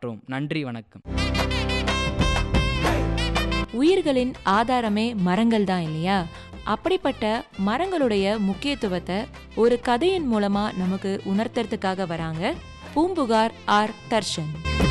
காப்பாற்றுவோம் நன்றி வணக்கம் உயிர்களின் ஆதாரமே மரங்கள் தான் இல்லையா அப்படிப்பட்ட மரங்களுடைய முக்கியத்துவத்தை ஒரு கதையின் மூலமா நமக்கு உணர்த்துறதுக்காக வராங்க பூம்புகார் ஆர் தர்ஷன்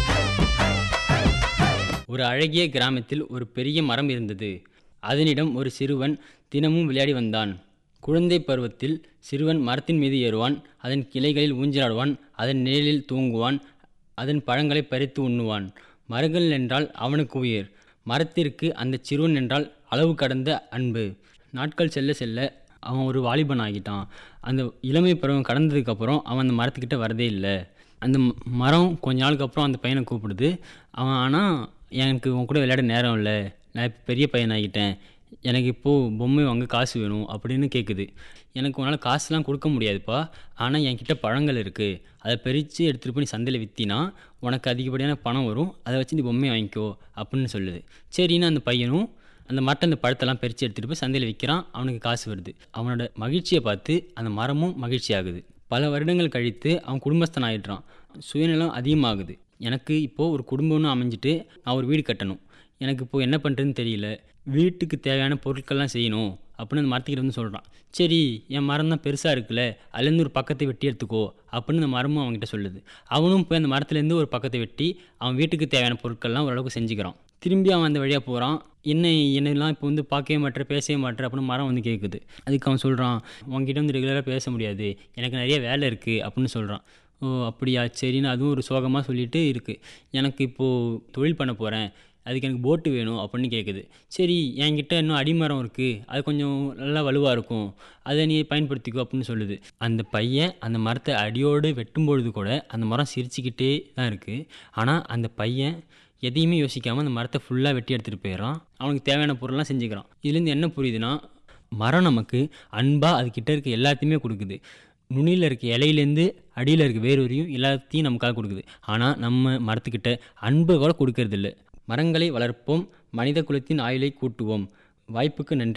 ஒரு அழகிய கிராமத்தில் ஒரு பெரிய மரம் இருந்தது அதனிடம் ஒரு சிறுவன் தினமும் விளையாடி வந்தான் குழந்தை பருவத்தில் சிறுவன் மரத்தின் மீது ஏறுவான் அதன் கிளைகளில் ஊஞ்சலாடுவான் அதன் நிழலில் தூங்குவான் அதன் பழங்களை பறித்து உண்ணுவான் மரங்கள் என்றால் அவனுக்கு உயிர் மரத்திற்கு அந்த சிறுவன் என்றால் அளவு கடந்த அன்பு நாட்கள் செல்ல செல்ல அவன் ஒரு வாலிபன் ஆகிட்டான் அந்த இளமை பருவம் கடந்ததுக்கப்புறம் அவன் அந்த மரத்துக்கிட்ட வரதே இல்லை அந்த ம- மரம் கொஞ்ச நாளுக்கு அப்புறம் அந்த பையனை கூப்பிடுது அவன் ஆனால் எனக்கு உன் கூட விளையாட நேரம் இல்லை நான் இப்போ பெரிய பையனாகிட்டேன் எனக்கு இப்போது பொம்மை வாங்க காசு வேணும் அப்படின்னு கேட்குது எனக்கு உன்னால் காசுலாம் கொடுக்க முடியாதுப்பா ஆனால் என்கிட்ட பழங்கள் இருக்குது அதை பறித்து எடுத்துகிட்டு போய் நீ சந்தையில் விற்றினா உனக்கு அதிகப்படியான பணம் வரும் அதை வச்சு நீ பொம்மையை வாங்கிக்கோ அப்படின்னு சொல்லுது சரின்னு அந்த பையனும் அந்த மரத்தை அந்த பழத்தெல்லாம் பறித்து எடுத்துகிட்டு போய் சந்தையில் விற்கிறான் அவனுக்கு காசு வருது அவனோட மகிழ்ச்சியை பார்த்து அந்த மரமும் மகிழ்ச்சி ஆகுது பல வருடங்கள் கழித்து அவன் குடும்பஸ்தன் ஆயிடுறான் சுயநலம் அதிகமாகுது எனக்கு இப்போது ஒரு குடும்பம்னு அமைஞ்சிட்டு நான் ஒரு வீடு கட்டணும் எனக்கு இப்போது என்ன பண்ணுறதுன்னு தெரியல வீட்டுக்கு தேவையான பொருட்கள்லாம் செய்யணும் அப்படின்னு அந்த மரத்துக்கிட்ட வந்து சொல்கிறான் சரி என் மரம் தான் பெருசாக இருக்குல்ல அதுலேருந்து ஒரு பக்கத்தை வெட்டி எடுத்துக்கோ அப்படின்னு அந்த மரமும் அவன்கிட்ட சொல்லுது அவனும் போய் அந்த மரத்துலேருந்து ஒரு பக்கத்தை வெட்டி அவன் வீட்டுக்கு தேவையான பொருட்கள்லாம் ஓரளவுக்கு செஞ்சுக்கிறான் திரும்பி அவன் அந்த வழியாக போகிறான் என்ன என்னெல்லாம் இப்போ வந்து பார்க்கவே மாட்டேற பேசவே மாட்டேற அப்படின்னு மரம் வந்து கேட்குது அதுக்கு அவன் சொல்கிறான் உன்கிட்ட வந்து ரெகுலராக பேச முடியாது எனக்கு நிறைய வேலை இருக்குது அப்படின்னு சொல்கிறான் ஓ அப்படியா சரின்னு அதுவும் ஒரு சோகமாக சொல்லிட்டு இருக்குது எனக்கு இப்போது தொழில் பண்ண போகிறேன் அதுக்கு எனக்கு போட்டு வேணும் அப்படின்னு கேட்குது சரி என்கிட்ட இன்னும் அடிமரம் இருக்குது அது கொஞ்சம் நல்லா வலுவாக இருக்கும் அதை நீ பயன்படுத்திக்கோ அப்படின்னு சொல்லுது அந்த பையன் அந்த மரத்தை அடியோடு வெட்டும் பொழுது கூட அந்த மரம் சிரிச்சுக்கிட்டே தான் இருக்குது ஆனால் அந்த பையன் எதையுமே யோசிக்காமல் அந்த மரத்தை ஃபுல்லாக வெட்டி எடுத்துகிட்டு போயிடறான் அவனுக்கு தேவையான பொருள்லாம் செஞ்சுக்கிறான் இதுலேருந்து என்ன புரியுதுன்னா மரம் நமக்கு அன்பாக அதுக்கிட்ட இருக்க எல்லாத்தையுமே கொடுக்குது நுனியில் இருக்க இலையிலேருந்து அடியில் இருக்க வேர் வரையும் எல்லாத்தையும் நமக்காக கொடுக்குது ஆனால் நம்ம மரத்துக்கிட்ட அன்பை கூட கொடுக்கறதில்ல மரங்களை வளர்ப்போம் மனித குலத்தின் ஆயுளை கூட்டுவோம் வாய்ப்புக்கு நன்றி